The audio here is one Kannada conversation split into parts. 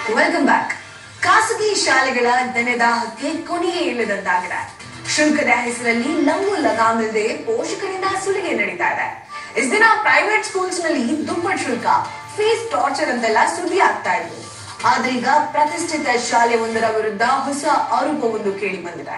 ವೆಲ್ಕಮ್ ಬ್ಯಾಕ್ ಖಾಸಗಿ ಶಾಲೆಗಳ ದನದಾಹಕ್ಕೆ ಕೊನೆಯೇ ಇಲ್ಲದಂತಾಗಿದೆ ಶುಲ್ಕದ ಹೆಸರಲ್ಲಿ ಲಂಗು ಲಗಾಮಿಲ್ಲದೆ ಪೋಷಕರಿಂದ ಸುಲಿಗೆ ನಡೀತಾ ಇದೆ ಇಸ್ ದಿನ ಪ್ರೈವೇಟ್ ಸ್ಕೂಲ್ಸ್ ನಲ್ಲಿ ದುಪ್ಪಟ್ಟು ಶುಲ್ಕ ಫೀಸ್ ಟಾರ್ಚರ್ ಅಂತೆಲ್ಲ ಸುದ್ದಿ ಆಗ್ತಾ ಇದ್ವು ಆದ್ರೀಗ ಪ್ರತಿಷ್ಠಿತ ಶಾಲೆ ಒಂದರ ವಿರುದ್ಧ ಹೊಸ ಆರೋಪವೊಂದು ಕೇಳಿ ಬಂದಿದೆ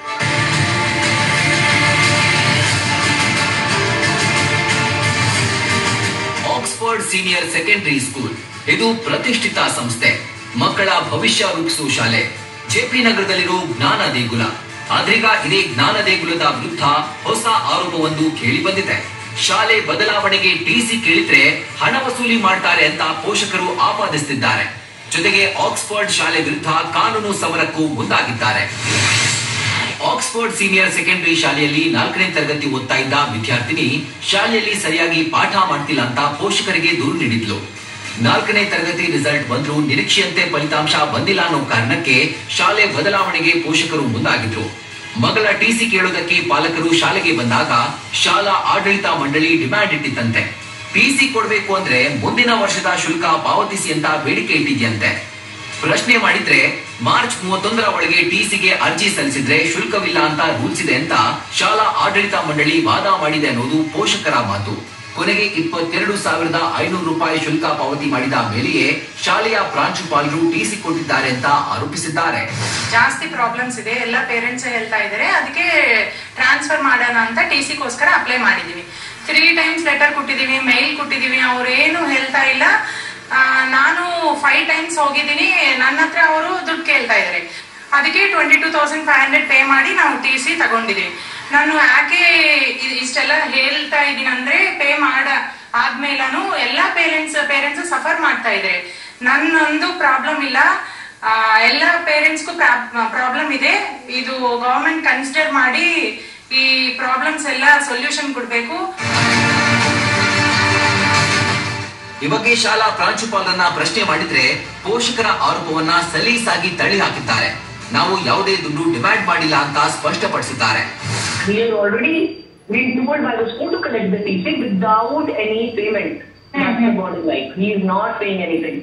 ಆಕ್ಸ್ಫರ್ಡ್ ಸೀನಿಯರ್ ಸೆಕೆಂಡರಿ ಸ್ಕೂಲ್ ಇದು ಪ್ರತಿಷ್ಠಿತ ಸಂಸ್ಥೆ ಮಕ್ಕಳ ಭವಿಷ್ಯ ರೂಪಿಸುವ ಶಾಲೆ ಜೆಪಿ ನಗರದಲ್ಲಿರೋ ಜ್ಞಾನ ದೇಗುಲ ಆದ್ರೀಗ ಇದೇ ಜ್ಞಾನ ದೇಗುಲದ ವಿರುದ್ಧ ಹೊಸ ಆರೋಪವೊಂದು ಕೇಳಿ ಬಂದಿದೆ ಶಾಲೆ ಬದಲಾವಣೆಗೆ ಟಿಸಿ ಕೇಳಿದ್ರೆ ಹಣ ವಸೂಲಿ ಮಾಡ್ತಾರೆ ಅಂತ ಪೋಷಕರು ಆಪಾದಿಸುತ್ತಿದ್ದಾರೆ ಜೊತೆಗೆ ಆಕ್ಸ್ಫರ್ಡ್ ಶಾಲೆ ವಿರುದ್ಧ ಕಾನೂನು ಸಮರಕ್ಕೂ ಮುಂದಾಗಿದ್ದಾರೆ ಆಕ್ಸ್ಫರ್ಡ್ ಸೀನಿಯರ್ ಸೆಕೆಂಡರಿ ಶಾಲೆಯಲ್ಲಿ ನಾಲ್ಕನೇ ತರಗತಿ ಓದ್ತಾ ಇದ್ದ ವಿದ್ಯಾರ್ಥಿನಿ ಶಾಲೆಯಲ್ಲಿ ಸರಿಯಾಗಿ ಪಾಠ ಮಾಡ್ತಿಲ್ಲ ಅಂತ ಪೋಷಕರಿಗೆ ದೂರು ನೀಡಿದ್ಲು ನಾಲ್ಕನೇ ತರಗತಿ ರಿಸಲ್ಟ್ ಬಂದ್ರು ನಿರೀಕ್ಷೆಯಂತೆ ಫಲಿತಾಂಶ ಬಂದಿಲ್ಲ ಅನ್ನೋ ಕಾರಣಕ್ಕೆ ಶಾಲೆ ಬದಲಾವಣೆಗೆ ಪೋಷಕರು ಮುಂದಾಗಿದ್ರು ಮಗಳ ಟಿಸಿ ಕೇಳೋದಕ್ಕೆ ಪಾಲಕರು ಶಾಲೆಗೆ ಬಂದಾಗ ಶಾಲಾ ಆಡಳಿತ ಮಂಡಳಿ ಡಿಮ್ಯಾಂಡ್ ಇಟ್ಟಿತ್ತಂತೆ ಟಿಸಿ ಕೊಡ್ಬೇಕು ಅಂದ್ರೆ ಮುಂದಿನ ವರ್ಷದ ಶುಲ್ಕ ಪಾವತಿಸಿ ಅಂತ ಬೇಡಿಕೆ ಇಟ್ಟಿದ್ಯಂತೆ ಪ್ರಶ್ನೆ ಮಾಡಿದ್ರೆ ಮಾರ್ಚ್ ಮೂವತ್ತೊಂದರ ಒಳಗೆ ಟಿಸಿಗೆ ಅರ್ಜಿ ಸಲ್ಲಿಸಿದ್ರೆ ಶುಲ್ಕವಿಲ್ಲ ಅಂತ ರೂಲ್ಸ್ ಇದೆ ಅಂತ ಶಾಲಾ ಆಡಳಿತ ಮಂಡಳಿ ವಾದ ಮಾಡಿದೆ ಅನ್ನೋದು ಪೋಷಕರ ಮಾತು ಕೊನೆಗೆ ಇಪ್ಪತ್ತೆರಡು ಸಾವಿರದ ಐನೂರು ರೂಪಾಯಿ ಶುಲ್ಕ ಪಾವತಿ ಮಾಡಿದ ಮೇಲೆಯೇ ಶಾಲೆಯ ಪ್ರಾಂಶುಪಾಲರು ಟಿಸಿ ಕೊಟ್ಟಿದ್ದಾರೆ ಅಂತ ಆರೋಪಿಸಿದ್ದಾರೆ ಜಾಸ್ತಿ ಪ್ರಾಬ್ಲಮ್ಸ್ ಇದೆ ಎಲ್ಲ ಪೇರೆಂಟ್ಸ್ ಹೇಳ್ತಾ ಇದ್ದಾರೆ ಅದಕ್ಕೆ ಟ್ರಾನ್ಸ್ಫರ್ ಮಾಡೋಣ ಅಂತ ಟಿ ಸಿಗೋಸ್ಕರ ಅಪ್ಲೈ ಮಾಡಿದೀವಿ ತ್ರೀ ಟೈಮ್ಸ್ ಲೆಟರ್ ಕೊಟ್ಟಿದೀವಿ ಮೇಲ್ ಕೊಟ್ಟಿದೀವಿ ಅವ್ರು ಏನು ಹೇಳ್ತಾ ಇಲ್ಲ ಆ, ನಾನು ಫೈವ್ ಟೈಮ್ಸ್ ಹೋಗಿದ್ದೀನಿ ನನ್ನ ಹತ್ರ ಅವರು ದುಡ್ಡು ಕೇಳ್ತಾ ಇದ್ದಾರೆ ಅದಕ್ಕೆ twenty two thousand five hundred pay ಮಾಡಿ ನಾವು ಟಿ ಸಿ ತಗೊಂಡಿದೀವಿ ನಾನು ಯಾಕೆ ಇ- ಇಷ್ಟೆಲ್ಲ ಹೇಳ್ತಾ ಇದ್ದೀನಿ ಅಂದ್ರೆ ಪೇ ಮಾಡ ಆದ್ಮೇಲೂ ಎಲ್ಲಾ ಪೇರೆಂಟ್ಸ್ ಪೇರೆಂಟ್ಸ್ ಸಫರ್ ಮಾಡ್ತಾ ಇದ್ದಾರೆ ನನ್ನೊಂದು ಪ್ರಾಬ್ಲಮ್ ಇಲ್ಲ ಆ, ಎಲ್ಲ ಪೇರೆಂಟ್ಸ್ಗೂ ಪ್ರಾಬ್ಲಮ್ ಇದೆ ಇದು ಗವರ್ಮೆಂಟ್ ಕನ್ಸಿಡರ್ ಮಾಡಿ ಈ ಪ್ರಾಬ್ಲಮ್ಸ್ ಎಲ್ಲ ಸೊಲ್ಯೂಷನ್ ಕೊಡ್ಬೇಕು ಈ ಬಗ್ಗೆ ಶಾಲಾ ಪ್ರಾಂಶುಪಾಲರನ್ನ ಪ್ರಶ್ನೆ ಮಾಡಿದ್ರೆ ಪೋಷಕರ ಆರೋಪವನ್ನ ಸಲೀಸಾಗಿ ತಳ್ಳಿ ಹಾಕಿದ್ದಾರೆ ನಾವು ಯಾವುದೇ ದುಡ್ಡು ಡಿಮ್ಯಾಂಡ್ ಮಾಡಿಲ್ಲ ಅಂತ ಸ್ಪಷ್ಟಪಡಿಸಿದ್ದಾರೆ He has already been told by the school to collect the TC without any payment. That's the bottom line. He is not paying anything.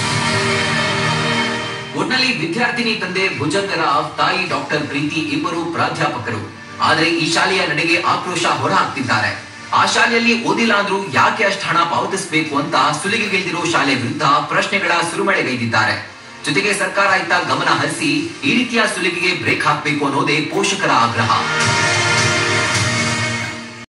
ಒಟ್ನಲ್ಲಿ ವಿದ್ಯಾರ್ಥಿನಿ ತಂದೆ ಭುಜಂಗರಾವ್ ತಾಯಿ ಡಾಕ್ಟರ್ ಪ್ರೀತಿ ಇಬ್ಬರು ಪ್ರಾಧ್ಯಾಪಕರು ಆದ್ರೆ ಈ ಶಾಲೆಯ ನಡೆಗೆ ಆಕ್ರೋಶ ಹೊರಹಾಕ್ತಿದ್ದಾರೆ ಆ ಶಾಲೆಯಲ್ಲಿ ಓದಿಲ್ಲ ಅಂದ್ರೂ ಯಾಕೆ ಅಷ್ಟು ಹಣ ಪಾವತಿಸಬೇಕು ಅಂತ ಸುಲಿಗೆಗಿಳಿದಿರೋ ಶಾಲೆ ವಿರುದ್ಧ ಪ್ರಶ್ನೆಗಳ ಸುರುಮಳೆಗೈದಿದ್ದಾರೆ ಜೊತೆಗೆ ಸರ್ಕಾರ ಇತ್ತ ಗಮನ ಹರಿಸಿ ಈ ರೀತಿಯ ಸುಲಿಗೆಗೆ ಬ್ರೇಕ್ ಹಾಕಬೇಕು ಅನ್ನೋದೇ ಪೋಷಕರ ಆಗ್ರಹ